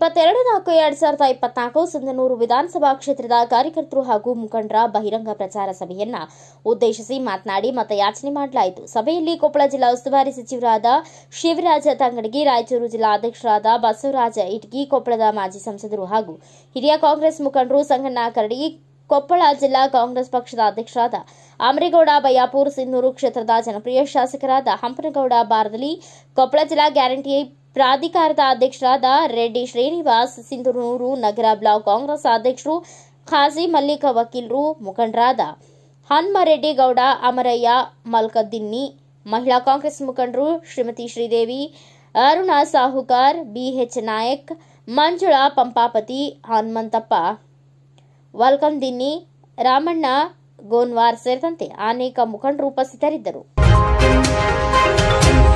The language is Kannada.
ಇಪ್ಪತ್ತೆರಡು ನಾಲ್ಕು ಎರಡ್ ಸಾವಿರದ ಇಪ್ಪತ್ನಾಲ್ಕು ಸಿಂಧನೂರು ವಿಧಾನಸಭಾ ಕ್ಷೇತ್ರದ ಕಾರ್ಯಕರ್ತರು ಹಾಗೂ ಮುಖಂಡರ ಬಹಿರಂಗ ಪ್ರಚಾರ ಸಭೆಯನ್ನ ಉದ್ದೇಶಿಸಿ ಮಾತನಾಡಿ ಮತಯಾಚನೆ ಮಾಡಲಾಯಿತು ಸಭೆಯಲ್ಲಿ ಕೊಪ್ಪಳ ಜಿಲ್ಲಾ ಉಸ್ತುವಾರಿ ಸಚಿವರಾದ ಶಿವರಾಜ ತಂಗಡಗಿ ರಾಯಚೂರು ಜಿಲ್ಲಾ ಅಧ್ಯಕ್ಷರಾದ ಬಸವರಾಜ ಇಟ್ಗಿ ಕೊಪ್ಪಳದ ಮಾಜಿ ಸಂಸದರು ಹಾಗೂ ಹಿರಿಯ ಕಾಂಗ್ರೆಸ್ ಮುಖಂಡರು ಸಂಗಣ್ಣ ಕರಡಿ ಕೊಪ್ಪಳ ಜಿಲ್ಲಾ ಕಾಂಗ್ರೆಸ್ ಪಕ್ಷದ ಅಧ್ಯಕ್ಷರಾದ ಅಮರೇಗೌಡ ಬಯ್ಯಾಪುರ್ ಸಿಂಧೂರು ಕ್ಷೇತ್ರದ ಜನಪ್ರಿಯ ಶಾಸಕರಾದ ಹಂಪನಗೌಡ ಬಾರದಲಿ ಕೊಪ್ಪಳ ಜಿಲ್ಲಾ ಗ್ಯಾರಂಟಿ ಪ್ರಾಧಿಕಾರದ ಅಧ್ಯಕ್ಷರಾದ ರೆಡ್ಡಿ ಶ್ರೀನಿವಾಸ್ ಸಿಂಧನೂರು ನಗರ ಬ್ಲಾಕ್ ಕಾಂಗ್ರೆಸ್ ಅಧ್ಯಕ್ಷರು ಖಾಜಿ ಮಲ್ಲಿಕ ವಕೀಲರು ಮುಖಂಡರಾದ ಹನ್ಮರೆಡ್ಡಿ ಗೌಡ ಅಮರಯ್ಯ ಮಲ್ಕದಿನ್ನಿ ಮಹಿಳಾ ಕಾಂಗ್ರೆಸ್ ಮುಖಂಡರು ಶ್ರೀಮತಿ ಶ್ರೀದೇವಿ ಅರುಣ ಸಾಹುಕಾರ್ ಬಿಎಚ್ ನಾಯಕ್ ಮಂಜುಳಾ ಪಂಪಾಪತಿ ಹನುಮಂತಪ್ಪ ವಲ್ಕಂದಿನ್ನಿ ರಾಮಣ್ಣ ಗೋನ್ವಾರ್ ಸೇರಿದಂತೆ ಅನೇಕ ಮುಖಂಡರು ಉಪಸ್ಥಿತರಿದ್ದರು